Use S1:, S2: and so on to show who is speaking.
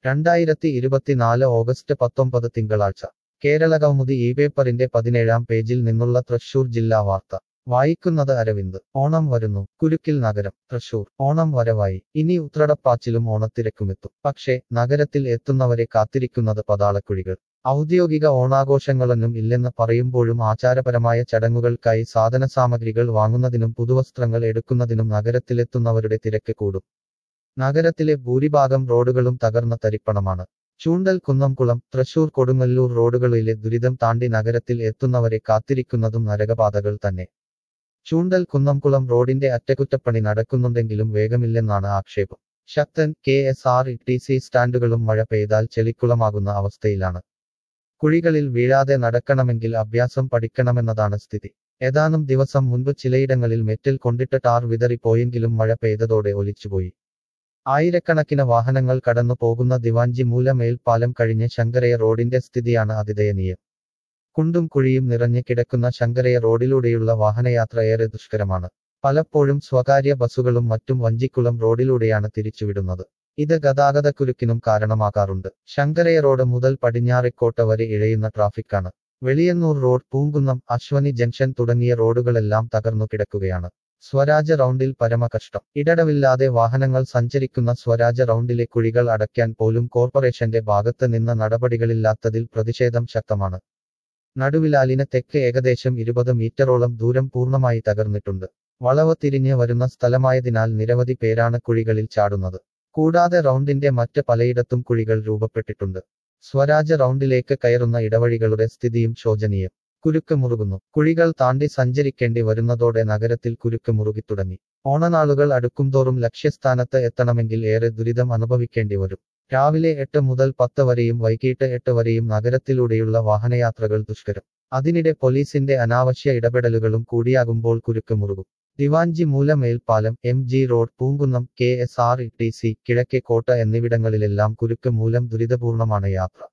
S1: രണ്ടായിരത്തി ഇരുപത്തിനാല് ഓഗസ്റ്റ് പത്തൊമ്പത് തിങ്കളാഴ്ച കേരളകൗമുദി ഈ പേപ്പറിന്റെ പതിനേഴാം പേജിൽ നിന്നുള്ള തൃശൂർ ജില്ലാ വാർത്ത വായിക്കുന്നത് അരവിന്ദ് ഓണം വരുന്നു കുരുക്കിൽ നഗരം തൃശൂർ ഓണം വരവായി ഇനി ഉത്രടപ്പാച്ചിലും ഓണത്തിരക്കുമെത്തും പക്ഷേ നഗരത്തിൽ എത്തുന്നവരെ കാത്തിരിക്കുന്നത് പതാളക്കുഴികൾ ഔദ്യോഗിക ഓണാഘോഷങ്ങളൊന്നും ഇല്ലെന്ന് പറയുമ്പോഴും ആചാരപരമായ ചടങ്ങുകൾക്കായി സാധനസാമഗ്രികൾ വാങ്ങുന്നതിനും പുതുവസ്ത്രങ്ങൾ എടുക്കുന്നതിനും നഗരത്തിലെത്തുന്നവരുടെ തിരക്ക് കൂടും നഗരത്തിലെ ഭൂരിഭാഗം റോഡുകളും തകർന്ന തരിപ്പണമാണ് ചൂണ്ടൽ കുന്നംകുളം തൃശൂർ കൊടുങ്ങല്ലൂർ റോഡുകളിലെ ദുരിതം താണ്ടി നഗരത്തിൽ എത്തുന്നവരെ കാത്തിരിക്കുന്നതും നരകപാതകൾ തന്നെ ചൂണ്ടൽ കുന്നംകുളം റോഡിന്റെ അറ്റകുറ്റപ്പണി നടക്കുന്നുണ്ടെങ്കിലും വേഗമില്ലെന്നാണ് ആക്ഷേപം Sakthan K S R T C സ്റ്റാൻഡുകളും മഴ പെയ്താൽ ചെളിക്കുളമാകുന്ന അവസ്ഥയിലാണ് കുഴികളിൽ വീഴാതെ നടക്കണമെങ്കിൽ അഭ്യാസം പഠിക്കണമെന്നതാണ് സ്ഥിതി ഏതാനും ദിവസം മുൻപ് ചിലയിടങ്ങളിൽ മെറ്റൽ കൊണ്ടിട്ട് ടാർ വിതറിപ്പോയെങ്കിലും മഴ പെയ്തതോടെ ഒലിച്ചുപോയി ആയിരക്കണക്കിന് വാഹനങ്ങൾ കടന്നു പോകുന്ന ദിവാഞ്ചി മൂല മേൽപ്പാലം കഴിഞ്ഞ് ശങ്കരയ റോഡിന്റെ സ്ഥിതിയാണ് അതിദയനീയം കുണ്ടും കുഴിയും നിറഞ്ഞു കിടക്കുന്ന ശങ്കരയ റോഡിലൂടെയുള്ള വാഹനയാത്ര ഏറെ ദുഷ്കരമാണ് പലപ്പോഴും സ്വകാര്യ ബസ്സുകളും മറ്റും വഞ്ചിക്കുളം റോഡിലൂടെയാണ് തിരിച്ചുവിടുന്നത് ഇത് ഗതാഗതക്കുരുക്കിനും കാരണമാകാറുണ്ട് ശങ്കരയ റോഡ് മുതൽ പടിഞ്ഞാറേക്കോട്ട വരെ ഇഴയുന്ന ട്രാഫിക്കാണ് വെളിയന്നൂർ റോഡ് പൂങ്കുന്നം അശ്വനി ജംഗ്ഷൻ തുടങ്ങിയ റോഡുകളെല്ലാം തകർന്നു കിടക്കുകയാണ് സ്വരാജ് റൗണ്ടിൽ പരമകഷ്ടം ഇടടവില്ലാതെ വാഹനങ്ങൾ സഞ്ചരിക്കുന്ന സ്വരാജ് റൗണ്ടിലെ കുഴികൾ അടയ്ക്കാൻ പോലും കോർപ്പറേഷന്റെ ഭാഗത്ത് നിന്ന് നടപടികളില്ലാത്തതിൽ പ്രതിഷേധം ശക്തമാണ് നടുവിലാലിന് തെക്ക് ഏകദേശം ഇരുപത് മീറ്ററോളം ദൂരം പൂർണ്ണമായി തകർന്നിട്ടുണ്ട് വളവ് തിരിഞ്ഞ് വരുന്ന സ്ഥലമായതിനാൽ നിരവധി പേരാണ് കുഴികളിൽ ചാടുന്നത് കൂടാതെ റൗണ്ടിന്റെ മറ്റ് പലയിടത്തും കുഴികൾ രൂപപ്പെട്ടിട്ടുണ്ട് സ്വരാജ് റൗണ്ടിലേക്ക് കയറുന്ന ഇടവഴികളുടെ സ്ഥിതിയും ശോചനീയം കുരുക്ക് മുറുകുന്നു കുഴികൾ താണ്ടി സഞ്ചരിക്കേണ്ടി വരുന്നതോടെ നഗരത്തിൽ കുരുക്ക് മുറുകിത്തുടങ്ങി ഓണനാളുകൾ അടുക്കുംതോറും ലക്ഷ്യസ്ഥാനത്ത് എത്തണമെങ്കിൽ ഏറെ ദുരിതം അനുഭവിക്കേണ്ടി വരും രാവിലെ എട്ട് മുതൽ പത്ത് വരെയും വൈകിട്ട് എട്ട് വരെയും നഗരത്തിലൂടെയുള്ള വാഹനയാത്രകൾ ദുഷ്കരം അതിനിടെ പോലീസിന്റെ അനാവശ്യ ഇടപെടലുകളും കൂടിയാകുമ്പോൾ കുരുക്ക് മുറുകും ദിവാഞ്ചി മൂല മേൽപ്പാലം M G road Poonkunnam K S R T C Kizhakke Kotta എന്നിവിടങ്ങളിലെല്ലാം കുരുക്ക് മൂലം ദുരിതപൂർണമാണ് യാത്ര